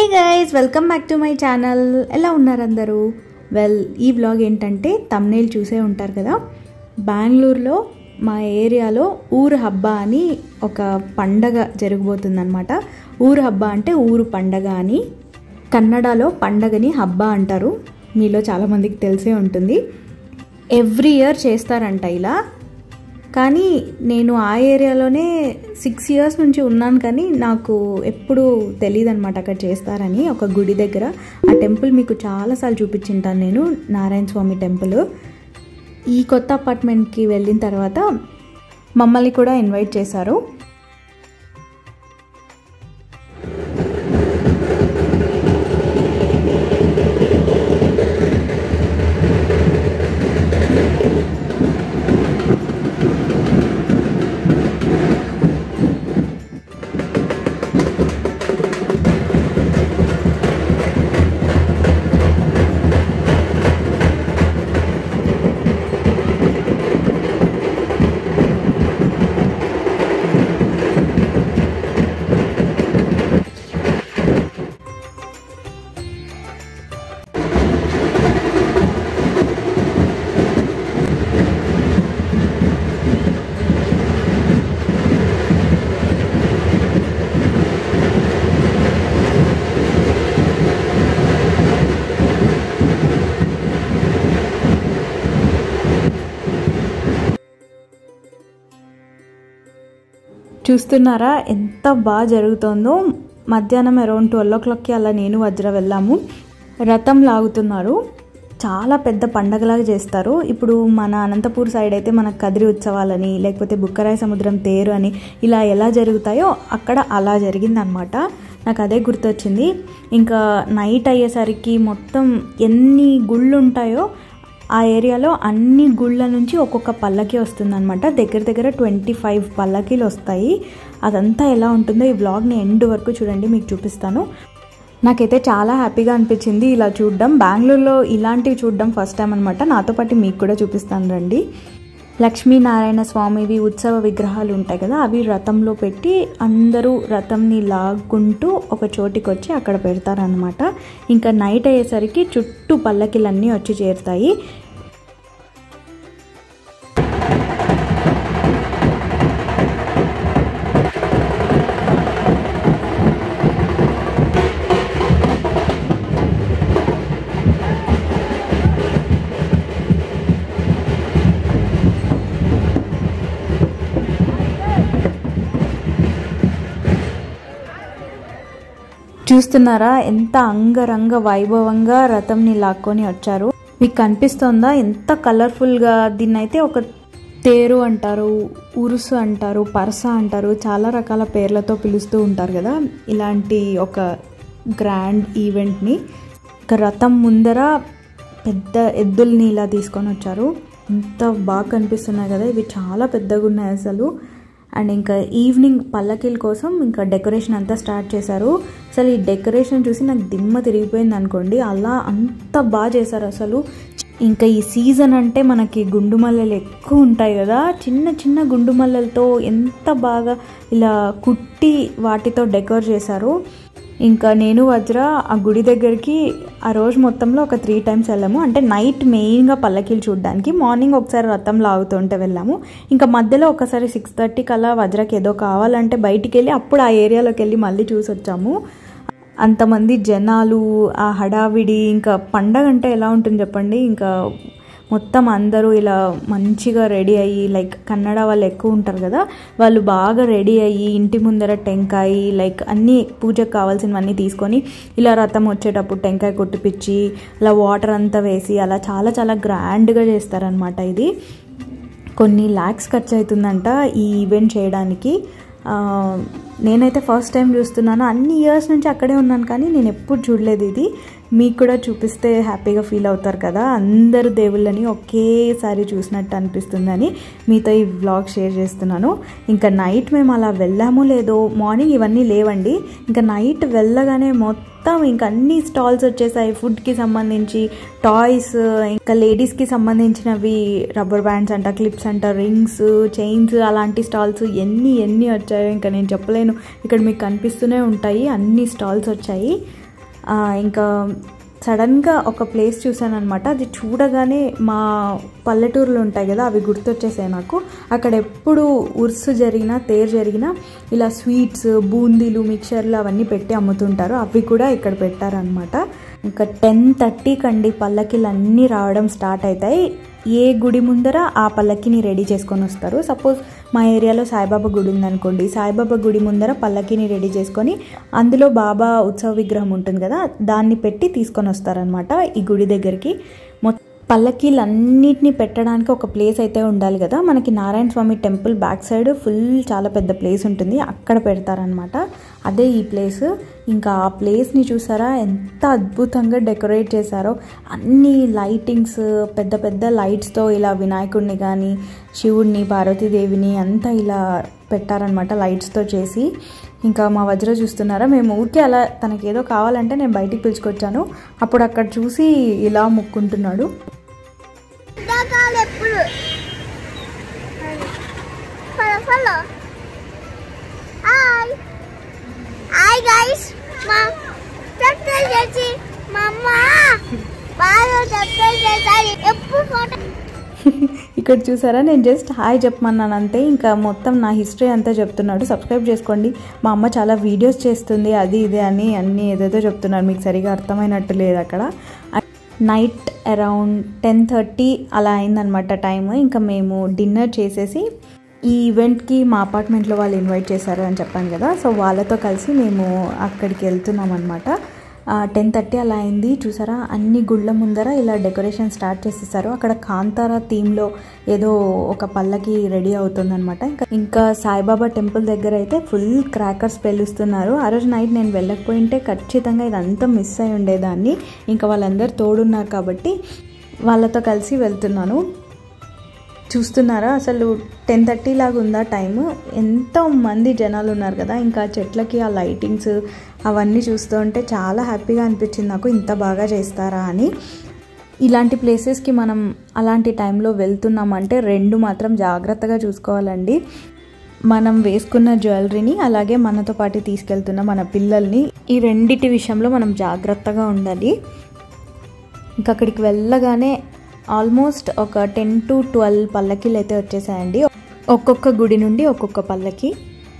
guys welcome back to my channel ఎలా ఉన్నారు అందరూ వెల్ ఈ బ్లాగ్ ఏంటంటే తమ్నేల్ చూసే ఉంటారు కదా బెంగళూరులో మా ఏరియాలో ఊరు హబ్బా అని ఒక పండగ జరగబోతుందన్నమాట ఊరు హబ్బా అంటే ఊరు పండగ అని కన్నడలో పండగని హబ్బా అంటారు మీలో చాలామందికి తెలిసే ఉంటుంది ఎవ్రీ ఇయర్ చేస్తారంట ఇలా కానీ నేను ఆ ఏరియాలోనే సిక్స్ ఇయర్స్ నుంచి ఉన్నాను కానీ నాకు ఎప్పుడు తెలియదు అనమాట అక్కడ చేస్తారని ఒక గుడి దగ్గర ఆ టెంపుల్ మీకు చాలాసార్లు చూపించింటాను నేను నారాయణ స్వామి టెంపుల్ ఈ కొత్త అపార్ట్మెంట్కి వెళ్ళిన తర్వాత మమ్మల్ని కూడా ఇన్వైట్ చేశారు చూస్తున్నారా ఎంత బాగా జరుగుతుందో మధ్యాహ్నం అరౌండ్ ట్వెల్వ్ ఓ క్లాక్కి అలా నేను వజ్ర వెళ్ళాము రథం లాగుతున్నారు చాలా పెద్ద పండగలాగా చేస్తారు ఇప్పుడు మన అనంతపూర్ సైడ్ అయితే మన కదిరి ఉత్సవాలని లేకపోతే బుక్కరాయ సముద్రం తేరు అని ఇలా ఎలా జరుగుతాయో అక్కడ అలా జరిగిందనమాట నాకు అదే గుర్తొచ్చింది ఇంకా నైట్ అయ్యేసరికి మొత్తం ఎన్ని గుళ్ళు ఉంటాయో ఆ ఏరియాలో అన్ని గుళ్ళ నుంచి ఒక్కొక్క పల్లకి వస్తుందన్నమాట దగ్గర దగ్గర ట్వంటీ ఫైవ్ పల్లకీలు వస్తాయి అదంతా ఎలా ఉంటుందో ఈ వ్లాగ్ని ఎండ్ వరకు చూడండి మీకు చూపిస్తాను నాకైతే చాలా హ్యాపీగా అనిపించింది ఇలా చూడడం బెంగళూరులో ఇలాంటివి చూడడం ఫస్ట్ టైం అనమాట నాతో పాటు మీకు కూడా చూపిస్తాను రండి లక్ష్మీనారాయణ స్వామివి ఉత్సవ విగ్రహాలు ఉంటాయి కదా అవి రథంలో పెట్టి అందరూ రథంని లాక్కుంటూ ఒక చోటికి వచ్చి అక్కడ పెడతారనమాట ఇంకా నైట్ అయ్యేసరికి చుట్టూ పల్లకిలన్నీ వచ్చి చేరుతాయి చూస్తున్నారా ఎంత అంగరంగ వైభవంగా రథంని లాక్కొని వచ్చారు మీకు కనిపిస్తుందా ఎంత కలర్ఫుల్గా దీన్ని అయితే ఒక తేరు అంటారు ఉరుసు అంటారు పరస అంటారు చాలా రకాల పేర్లతో పిలుస్తూ ఉంటారు కదా ఇలాంటి ఒక గ్రాండ్ ఈవెంట్ని ఒక రథం ముందర పెద్ద ఎద్దుల్ని ఇలా తీసుకొని వచ్చారు ఎంత బాగా కనిపిస్తున్నాయి కదా ఇవి చాలా పెద్దగా ఉన్నాయి అసలు అండ్ ఇంకా ఈవినింగ్ పల్లకీల కోసం ఇంకా డెకరేషన్ అంతా స్టార్ట్ చేశారు అసలు ఈ డెకరేషన్ చూసి నాకు దిమ్మ తిరిగిపోయింది అనుకోండి అలా అంత బాగా చేశారు అసలు ఇంకా ఈ సీజన్ అంటే మనకి గుండు మల్లెలు ఎక్కువ ఉంటాయి కదా చిన్న చిన్న గుండు మల్లెలతో ఎంత బాగా ఇలా కుట్టి వాటితో డెకరేట్ చేశారు ఇంకా నేను వజ్ర ఆ గుడి దగ్గరికి ఆ రోజు మొత్తంలో ఒక త్రీ టైమ్స్ వెళ్ళాము అంటే నైట్ మెయిన్గా పల్లకీలు చూడడానికి మార్నింగ్ ఒకసారి రథం లాగుతుంటే వెళ్ళాము ఇంకా మధ్యలో ఒకసారి సిక్స్ థర్టీకి అలా వజ్రకి ఏదో కావాలంటే బయటికి వెళ్ళి అప్పుడు ఆ ఏరియాలోకి వెళ్ళి మళ్ళీ చూసి వచ్చాము అంతమంది జనాలు ఆ హడావిడి ఇంకా పండగ అంటే ఎలా ఉంటుంది చెప్పండి ఇంకా మొత్తం అందరూ ఇలా మంచిగా రెడీ అయ్యి లైక్ కన్నడ వాళ్ళు ఎక్కువ ఉంటారు కదా వాళ్ళు బాగా రెడీ అయ్యి ఇంటి ముందర టెంకాయ లైక్ అన్నీ పూజకు కావాల్సినవన్నీ తీసుకొని ఇలా రథం వచ్చేటప్పుడు టెంకాయ కొట్టిపిచ్చి ఇలా వాటర్ అంతా వేసి అలా చాలా చాలా గ్రాండ్గా చేస్తారనమాట ఇది కొన్ని ల్యాక్స్ ఖర్చు అవుతుందంట ఈ ఈవెంట్ చేయడానికి నేనైతే ఫస్ట్ టైం చూస్తున్నాను అన్ని ఇయర్స్ నుంచి అక్కడే ఉన్నాను కానీ నేను ఎప్పుడు చూడలేదు ఇది మీకు కూడా చూపిస్తే హ్యాపీగా ఫీల్ అవుతారు కదా అందరు దేవుళ్ళని ఒకేసారి చూసినట్టు అనిపిస్తుందని మీతో ఈ వ్లాగ్ షేర్ చేస్తున్నాను ఇంకా నైట్ మేము అలా వెళ్ళామో లేదో మార్నింగ్ ఇవన్నీ లేవండి ఇంకా నైట్ వెళ్ళగానే మొత్తం ఇంకా అన్ని స్టాల్స్ వచ్చేసాయి ఫుడ్కి సంబంధించి టాయ్స్ ఇంకా లేడీస్కి సంబంధించినవి రబ్బర్ బ్యాండ్స్ అంట క్లిప్స్ అంట రింగ్స్ చైన్స్ అలాంటి స్టాల్స్ ఎన్ని ఎన్ని వచ్చాయో ఇంకా నేను చెప్పలేను ఇక్కడ మీకు కనిపిస్తూనే ఉంటాయి అన్ని స్టాల్స్ వచ్చాయి ఇంకా సడన్గా ఒక ప్లేస్ చూసాను అనమాట అది చూడగానే మా పల్లెటూరులు ఉంటాయి కదా అవి గుర్తొచ్చేసాయి నాకు అక్కడ ఎప్పుడు ఉర్సు జరిగినా తేరు జరిగినా ఇలా స్వీట్స్ బూందీలు మిక్చర్లు అవన్నీ పెట్టి అమ్ముతుంటారు అవి కూడా ఇక్కడ పెట్టారనమాట ఇంకా టెన్ థర్టీకి అండి పల్లకిలు అన్నీ రావడం స్టార్ట్ అవుతాయి ఏ గుడి ముందర ఆ పల్లకిని రెడీ చేసుకొని వస్తారు సపోజ్ మా ఏరియాలో సాయిబాబా గుడి ఉందనుకోండి సాయిబాబా గుడి ముందర పల్లకిని రెడీ చేసుకొని అందులో బాబా ఉత్సవ విగ్రహం ఉంటుంది కదా దాన్ని పెట్టి తీసుకొని వస్తారనమాట ఈ గుడి దగ్గరికి మొత్తం పల్లకీలన్నిటిని పెట్టడానికి ఒక ప్లేస్ అయితే ఉండాలి కదా మనకి Narayana Swamy temple back side full చాలా పెద్ద ప్లేస్ ఉంటుంది అక్కడ పెడతారనమాట అదే ఈ ప్లేస్ ఇంకా ఆ ప్లేస్ని చూసారా ఎంత అద్భుతంగా డెకరేట్ చేశారో అన్ని లైటింగ్స్ పెద్ద పెద్ద లైట్స్తో ఇలా వినాయకుడిని కానీ శివుడిని పార్వతీదేవిని అంతా ఇలా పెట్టారనమాట లైట్స్తో చేసి ఇంకా మా వజ్ర చూస్తున్నారా మేము ఊరికే అలా తనకి ఏదో కావాలంటే నేను బయటికి పిలుచుకొచ్చాను అప్పుడు అక్కడ చూసి ఇలా ముక్కుంటున్నాడు దాకాలు ఎప్పుడు follow follow hi hi guys మా సబ్స్క్రైబ్ చేసి మా అమ్మ బాగా సబ్స్క్రైబ్ చేశారు ఎప్పుడు ఫోటో ఇక్కడ చూసారా నేను జస్ట్ హాయ్ చెప్పమన్నాను అంతే ఇంకా మొత్తం నా హిస్టరీ అంతా చెప్తున్నాడు సబ్స్క్రైబ్ చేసుకోండి మా అమ్మ చాలా వీడియోస్ చేస్తుంది అది ఇది అని అన్నీ ఏదేదో చెప్తున్నారు మీకు సరిగా అర్థమైనట్టు లేదు అక్కడ నైట్ అరౌండ్ టెన్ థర్టీ అలా అయిందనమాట టైం ఇంకా మేము డిన్నర్ చేసేసి ఈ ఈవెంట్కి మా అపార్ట్మెంట్లో వాళ్ళు ఇన్వైట్ చేశారు అని చెప్పాను కదా సో వాళ్ళతో కలిసి మేము అక్కడికి వెళ్తున్నాం అనమాట టెన్ థర్టీ అలా అయింది చూసారా అన్ని గుళ్ళ ముందర ఇలా డెకరేషన్ స్టార్ట్ చేసేసారు అక్కడ కాంతారా థీమ్లో ఏదో ఒక పల్లకి రెడీ అవుతుందన్నమాట ఇంకా ఇంకా సాయిబాబా టెంపుల్ దగ్గర అయితే ఫుల్ క్రాకర్స్ పెళ్ళిస్తున్నారు ఆ రోజు నైట్ నేను వెళ్ళకపోయింటే ఖచ్చితంగా ఇదంతా మిస్ అయి ఉండేదాన్ని ఇంకా వాళ్ళందరూ తోడున్నారు కాబట్టి వాళ్ళతో కలిసి వెళ్తున్నాను చూస్తున్నారా అసలు టెన్ థర్టీ లాగా ఉందా టైము ఎంతో మంది జనాలు ఉన్నారు కదా ఇంకా చెట్లకి ఆ లైటింగ్స్ అవన్నీ చూస్తూ ఉంటే చాలా హ్యాపీగా అనిపించింది నాకు ఇంత బాగా చేస్తారా అని ఇలాంటి ప్లేసెస్కి మనం అలాంటి టైంలో వెళ్తున్నామంటే రెండు మాత్రం జాగ్రత్తగా చూసుకోవాలండి మనం వేసుకున్న జ్యువెలరీని అలాగే మనతో పాటు తీసుకెళ్తున్న మన పిల్లల్ని ఈ రెండిటి విషయంలో మనం జాగ్రత్తగా ఉండాలి ఇంకా అక్కడికి వెళ్ళగానే ఆల్మోస్ట్ ఒక టెన్ టు ట్వెల్వ్ పల్లకీలు అయితే వచ్చేసాయండి ఒక్కొక్క గుడి నుండి ఒక్కొక్క పల్లకి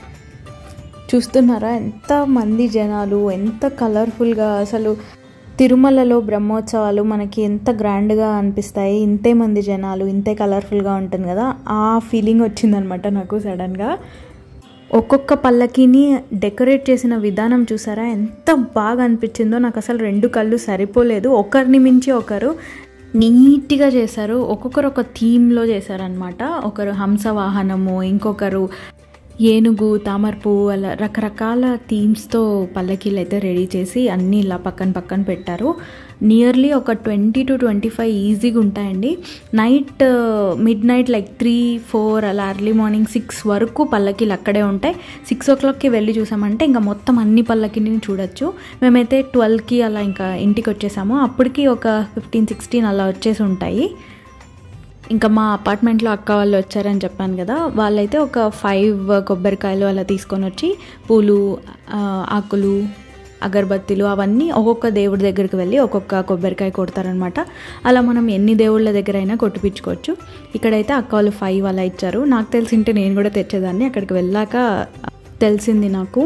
చూస్తున్నారా ఎంత మంది జనాలు ఎంత కలర్ఫుల్గా అసలు తిరుమలలో బ్రహ్మోత్సవాలు మనకి ఎంత గ్రాండ్గా అనిపిస్తాయి ఇంతే మంది జనాలు ఇంతే కలర్ఫుల్గా ఉంటుంది కదా ఆ ఫీలింగ్ వచ్చిందనమాట నాకు సడన్గా ఒక్కొక్క పల్లకిని డెకరేట్ చేసిన విధానం చూసారా ఎంత బాగా అనిపించిందో నాకు అసలు రెండు కళ్ళు సరిపోలేదు ఒకరిని మించి ఒకరు నీట్గా చేశారు ఒక్కొక్కరు ఒక థీమ్లో చేశారనమాట ఒకరు హంస వాహనము ఇంకొకరు ఏనుగు తామరపు అలా రకరకాల థీమ్స్తో పల్లకీలు అయితే రెడీ చేసి అన్నీ ఇలా పక్కన పక్కన పెట్టారు నియర్లీ ఒక ట్వంటీ టు ట్వంటీ ఫైవ్ ఈజీగా ఉంటాయండి night midnight like three four అలా ఎర్లీ మార్నింగ్ సిక్స్ వరకు పల్లకీలు అక్కడే ఉంటాయి సిక్స్ ఓ క్లాక్కి వెళ్ళి చూసామంటే ఇంకా మొత్తం అన్ని పల్లకిని చూడొచ్చు మేమైతే ట్వెల్వ్కి అలా ఇంకా ఇంటికి వచ్చేసాము అప్పటికి ఒక ఫిఫ్టీన్ సిక్స్టీన్ అలా వచ్చేసి ఉంటాయి ఇంకా మా అపార్ట్మెంట్లో అక్క వాళ్ళు వచ్చారని చెప్పాను కదా వాళ్ళైతే ఒక ఫైవ్ కొబ్బరికాయలు అలా తీసుకొని వచ్చి పూలు ఆ, ఆకులు అగరబత్తిలు అవన్నీ ఒక్కొక్క దేవుడి దగ్గరికి వెళ్ళి ఒక్కొక్క కొబ్బరికాయ కొడతారనమాట అలా మనం ఎన్ని దేవుళ్ళ దగ్గర అయినా కొట్టిపించుకోవచ్చు ఇక్కడైతే అక్క వాళ్ళు ఫైవ్ అలా ఇచ్చారు నాకు తెలిసింటే నేను కూడా తెచ్చేదాన్ని అక్కడికి వెళ్ళాక తెలిసింది నాకు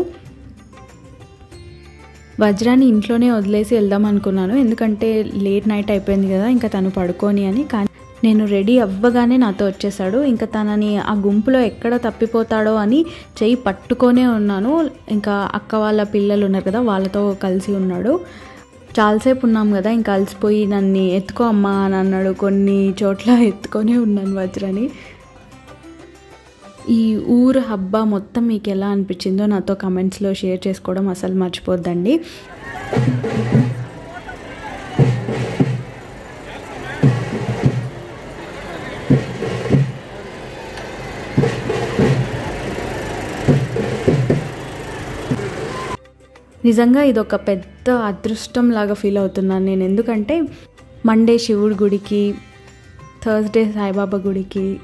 వజ్రాన్ని ఇంట్లోనే వదిలేసి వెళ్దాం అనుకున్నాను ఎందుకంటే లేట్ నైట్ అయిపోయింది కదా ఇంకా తను పడుకొని అని కానీ నేను రెడీ అవ్వగానే నాతో వచ్చేసాడు ఇంకా తనని ఆ గుంపులో ఎక్కడ తప్పిపోతాడో అని చెయ్యి పట్టుకొనే ఉన్నాను ఇంకా అక్క వాళ్ళ పిల్లలు ఉన్నారు కదా వాళ్ళతో కలిసి ఉన్నాడు చాలాసేపు ఉన్నాం కదా ఇంకా అలసిపోయి నన్ను ఎత్తుకో అమ్మా అని అన్నాడు కొన్ని చోట్ల ఎత్తుకొనే ఉన్నాను వజ్రని ఈ ఊరు హబ్బా మొత్తం మీకు ఎలా అనిపించిందో నాతో కమెంట్స్లో షేర్ చేసుకోవడం అసలు మర్చిపోద్దండి నిజంగా ఇది ఒక పెద్ద అదృష్టం లాగా ఫీల్ అవుతున్నాను నేను ఎందుకంటే మండే శివుడి గుడికి థర్స్డే సాయిబాబా గుడికి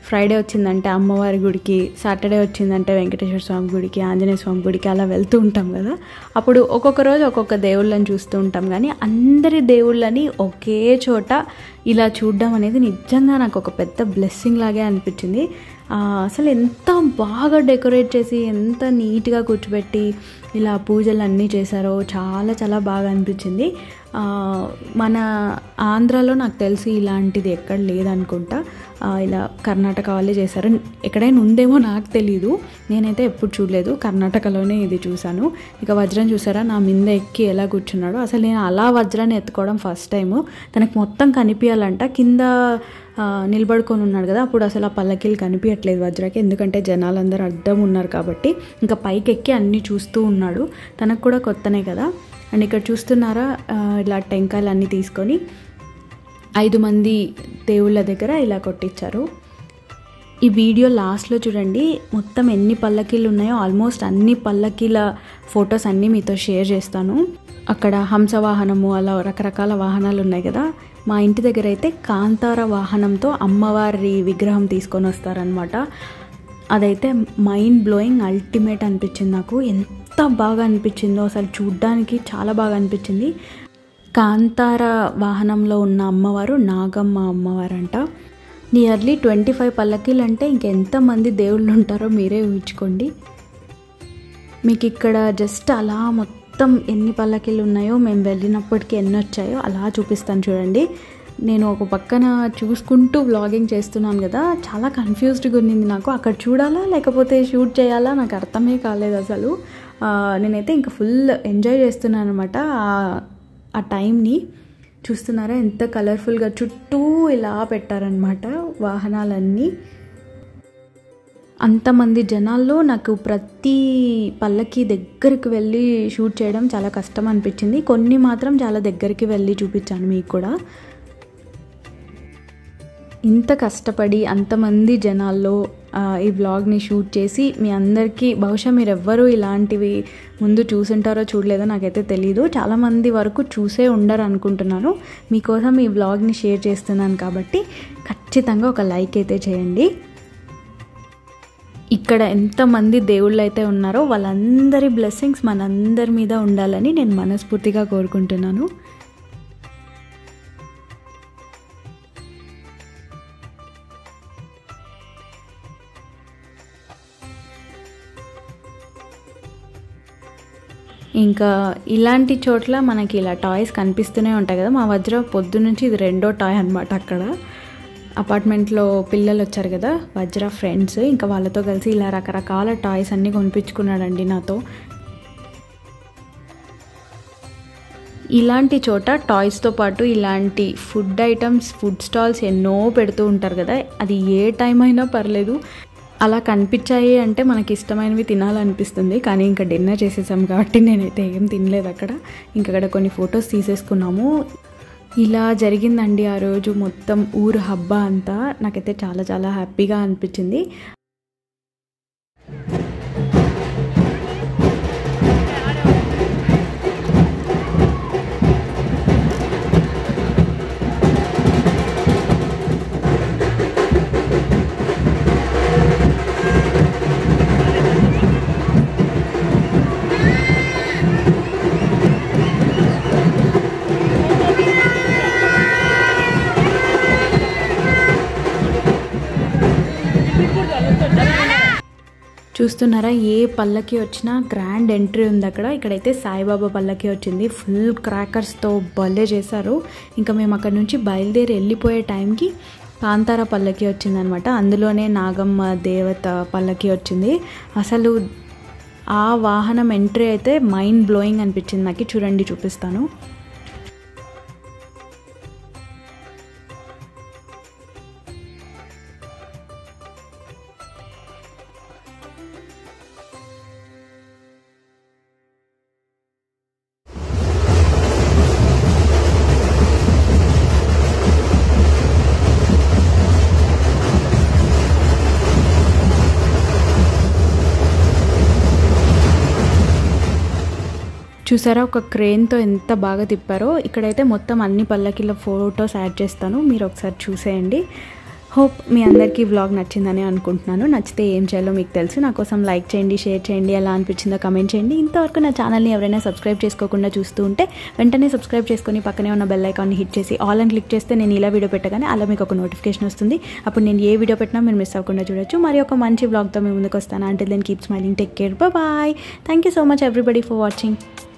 ఫ్రైడే వచ్చిందంటే అమ్మవారి గుడికి సాటర్డే వచ్చిందంటే వెంకటేశ్వర స్వామి గుడికి ఆంజనేయ స్వామి గుడికి అలా వెళ్తూ ఉంటాం కదా అప్పుడు ఒక్కొక్క రోజు ఒక్కొక్క దేవుళ్ళని చూస్తూ ఉంటాం కానీ అందరి దేవుళ్ళని ఒకే చోట ఇలా చూడడం అనేది నిజంగా నాకు ఒక పెద్ద బ్లెస్సింగ్ లాగే అనిపించింది ఆ, అసలు ఎంత బాగా డెకరేట్ చేసి ఎంత నీట్గా కూర్చోబెట్టి ఇలా పూజలు అన్నీ చేశారో చాలా చాలా బాగా అనిపించింది ఆ, మన ఆంధ్రాలో నాకు తెలిసి ఇలాంటిది ఎక్కడ లేదనుకుంటా ఆ, ఇలా కర్ణాటక వాళ్ళే చేశారు ఎక్కడైనా ఉందేమో నాకు తెలీదు నేనైతే ఎప్పుడు చూడలేదు కర్ణాటకలోనే ఇది చూశాను ఇక వజ్రం చూసారా నా మీద ఎక్కి ఎలా కూర్చున్నాడో అసలు నేను అలా వజ్రాన్ని ఎత్తుకోవడం ఫస్ట్ టైము తనకు మొత్తం కనిపించాలంట కింద ఆ, నిలబడుకొని ఉన్నాడు కదా అప్పుడు అసలు ఆ పల్లకీలు కనిపించట్లేదు వజ్రకి ఎందుకంటే జనాలందరూ అడ్డం ఉన్నారు కాబట్టి ఇంకా పైకి ఎక్కి అన్నీ చూస్తూ ఉన్నాడు తనకు కూడా కొత్తనే కదా అండ్ ఇక్కడ చూస్తున్నారా ఆ, ఇలా టెంకాయలు అన్నీ తీసుకొని ఐదు మంది దేవుళ్ళ దగ్గర ఇలా కొట్టించారు ఈ వీడియో లాస్ట్లో చూడండి మొత్తం ఎన్ని పల్లకీలు ఉన్నాయో ఆల్మోస్ట్ అన్ని పల్లకీల ఫొటోస్ అన్నీ మీతో షేర్ చేస్తాను అక్కడ హంస వాహనము అలా రకరకాల వాహనాలు ఉన్నాయి కదా మా ఇంటి దగ్గర అయితే కాంతార వాహనంతో అమ్మవారి విగ్రహం తీసుకొని వస్తారనమాట అదైతే మైండ్ బ్లోయింగ్ అల్టిమేట్ అనిపించింది నాకు ఎంత బాగా అనిపించిందో అసలు చూడ్డానికి చాలా బాగా అనిపించింది కాంతార వాహనంలో ఉన్న అమ్మవారు నాగమ్మ అమ్మవారు అంట నియర్లీ ట్వంటీ ఫైవ్ పల్లకీలు అంటే ఇంకెంతమంది దేవుళ్ళు ఉంటారో మీరే ఊహించుకోండి మీకు ఇక్కడ జస్ట్ అలా మొత్తం ఎన్ని పల్లకీలు ఉన్నాయో మేము వెళ్ళినప్పటికీ ఎన్ని వచ్చాయో అలా చూపిస్తాను చూడండి నేను ఒక పక్కన చూసుకుంటూ వ్లాగింగ్ చేస్తున్నాను కదా చాలా కన్ఫ్యూజ్డ్గా ఉన్నింది నాకు అక్కడ చూడాలా లేకపోతే షూట్ చేయాలా నాకు అర్థమే కాలేదు అసలు ఆ, నేనైతే ఇంకా ఫుల్ ఎంజాయ్ చేస్తున్నాను అనమాట ఆ టైంని చూస్తున్నారా ఎంత కలర్ఫుల్గా చుట్టూ ఇలా పెట్టారనమాట వాహనాలన్నీ అంతమంది జనాల్లో నాకు ప్రతి పల్లకి దగ్గరికి వెళ్ళి షూట్ చేయడం చాలా కష్టం అనిపించింది కొన్ని మాత్రం చాలా దగ్గరికి వెళ్ళి చూపించాను మీకు కూడా ఇంత కష్టపడి అంతమంది జనాల్లో ఆ, ఈ వ్లాగ్ని షూట్ చేసి మీ అందరికీ బహుశా మీరు ఎవ్వరూ ఇలాంటివి ముందు చూసుంటారో చూడలేదో నాకైతే తెలీదు చాలామంది వరకు చూసే ఉండరు అనుకుంటున్నాను మీకోసం ఈ వ్లాగ్ని షేర్ చేస్తున్నాను కాబట్టి ఖచ్చితంగా ఒక లైక్ అయితే చేయండి ఇక్కడ ఎంతమంది దేవుళ్ళు అయితే ఉన్నారో వాళ్ళందరి బ్లెస్సింగ్స్ మనందరి మీద ఉండాలని నేను మనస్ఫూర్తిగా కోరుకుంటున్నాను ఇంకా ఇలాంటి చోట్ల మనకి ఇలా టాయ్స్ కనిపిస్తూనే ఉంటాయి కదా మా వజ్ర పొద్దు నుంచి ఇది రెండో టాయ్ అనమాట అక్కడ అపార్ట్మెంట్లో పిల్లలు వచ్చారు కదా వజ్ర ఫ్రెండ్స్ ఇంకా వాళ్ళతో కలిసి ఇలా రకరకాల టాయ్స్ అన్నీ కొనిపించుకున్నాడండి నాతో ఇలాంటి చోట టాయ్స్తో పాటు ఇలాంటి ఫుడ్ ఐటమ్స్ ఫుడ్ స్టాల్స్ ఎన్నో పెడుతూ ఉంటారు కదా అది ఏ టైం అయినా పర్లేదు అలా కనిపించాయి అంటే మనకి ఇష్టమైనవి తినాలనిపిస్తుంది కానీ ఇంకా డిన్నర్ చేసేసాం కాబట్టి నేనైతే ఏం తినలేదు అక్కడ ఇంకా అక్కడ కొన్ని ఫొటోస్ తీసేసుకున్నాము ఇలా జరిగిందండి ఆ రోజు మొత్తం ఊరు హబ్బా అంతా నాకైతే చాలా చాలా హ్యాపీగా అనిపించింది చూస్తున్నారా ఏ పల్లకి వచ్చినా గ్రాండ్ ఎంట్రీ ఉంది అక్కడ ఇక్కడైతే సాయిబాబా పల్లకి వచ్చింది ఫుల్ క్రాకర్స్తో భలే చేశారు ఇంకా మేము అక్కడ నుంచి బయలుదేరి వెళ్ళిపోయే టైంకి కాంతార పల్లకి వచ్చిందనమాట అందులోనే నాగమ్మ దేవత పల్లకి వచ్చింది అసలు ఆ వాహనం ఎంట్రీ అయితే మైండ్ బ్లోయింగ్ అనిపించింది నాకు చూడండి చూపిస్తాను చూసారా ఒక క్రేన్తో ఎంత బాగా తిప్పారో ఇక్కడైతే మొత్తం అన్ని పల్లకిల ఫొటోస్ యాడ్ చేస్తాను మీరు ఒకసారి చూసేయండి హోప్ మీ అందరికీ వ్లాగ్ నచ్చిందని అనుకుంటున్నాను నచ్చితే ఏం చేయాలో మీకు తెలుసు నా కోసం లైక్ చేయండి షేర్ చేయండి ఎలా అనిపించిందో కమెంట్ చేయండి ఇంతవరకు నా ఛానల్ని ఎవరైనా సబ్స్క్రైబ్ చేసుకోకుండా చూస్తూ ఉంటే వెంటనే సబ్స్క్రైబ్ చేసుకొని పక్కనే ఉన్న బెల్ ఐకాన్ని హిట్ చేసి ఆల్ అని క్లిక్ చేస్తే నేను ఇలా వీడియో పెట్టగానే అలా మీకు ఒక నోటిఫికేషన్ వస్తుంది అప్పుడు నేను ఏ వీడియో పెట్టినా మీరు మిస్ అవ్వకుండా చూడొచ్చు మరి ఒక మంచి వ్లాగ్తో మీ ముందుకు వస్తాను అంటే then keep smiling take care bye thank you so much everybody for watching